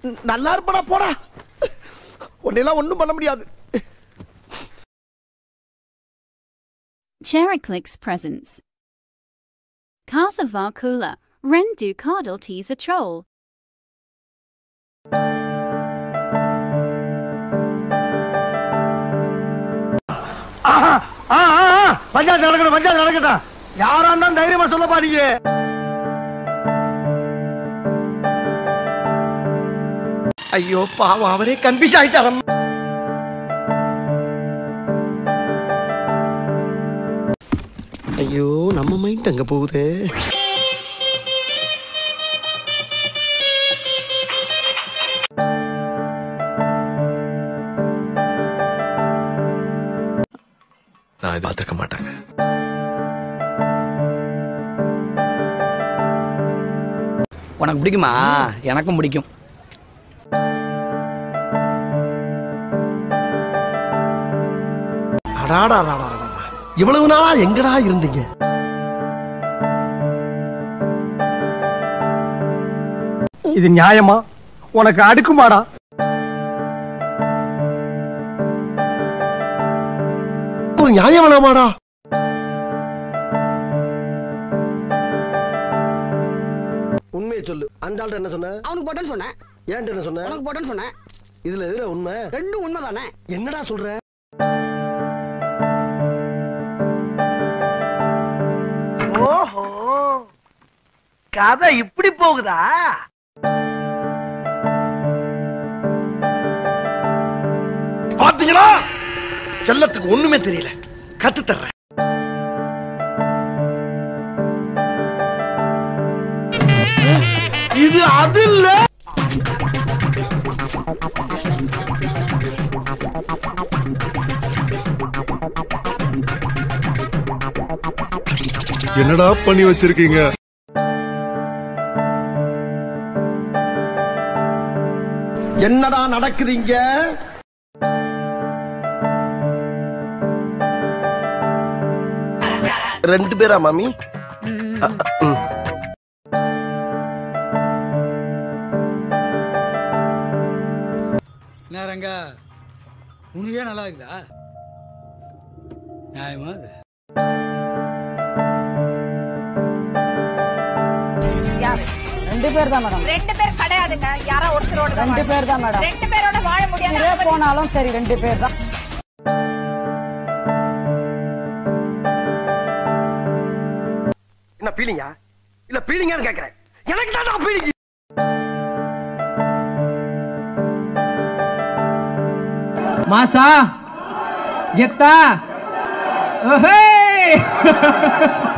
நல்லா இருப்படா போடா உன்னெல்லாம் ஒண்ணும் பண்ண முடியாது Chericlix presents. Cartha Varkula, Rendu Cardal Teaser Troll. Panchayat நடக்கட்டும் பஞ்சாயத்து நடக்கட்டும் யாரா இருந்தாலும் தைரியமா சொல்லப்பா நீங்க ஐயோ பாவம் அவரே கன்ஃபியூஸ் ஆயிட்டாரம் ஐயோ நம்ம மைண்ட் அங்க போகுது நான் இது பார்த்துக்க மாட்டேங்க உனக்கு பிடிக்குமா எனக்கும் பிடிக்கும் அடாடா அடாடா, அடாடா. இவ்வளவு நாளா எங்கடா இருந்தீங்க இது நியாயமா உனக்கு அடுக்குமாடா ஒரு நியாயம் வேணாமாடா உண்மையை சொல்லு அந்த ஆள்கிட்ட என்ன சொன்ன அவனுக்கு போட்டேன்னு சொன்னேன் ஏன்ட்ட என்ன சொன்ன உனக்கு போட்டேன்னு சொன்னேன் இதுல எதுல உண்மை ரெண்டும் உண்மைதானே என்னடா சொல்ற ஓஹோ கதை இப்படி போகுதா பாத்தீங்களா செல்லத்துக்கு ஒண்ணுமே தெரியல கத்து தர்றேன் இது அது இல்ல என்னடா பண்ணி வச்சிருக்கீங்க என்னடா நடக்குதுங்க ரெண்டு பேரா மாமி அ, அ, ம். நேரங்க உனக்கே நல்லா இருக்குதா நியாயமா அது ரெண்டு பேர் தான் மேடம் ரெண்டு பேர் கிடையாதுங்க யாரோ ஒருத்தரோட தான் ரெண்டு வாழ- பேர் தான் மேடம் ரெண்டு பேரோட வாழ முடியாது இதே போனாலும் சரி ரெண்டு பேர் தான் என்ன பீலிங்கா இல்ல பீலிங்கான்னு கேக்குறேன் எனக்கு தான் பீலிங் மாசா கெத்தா ஓஹே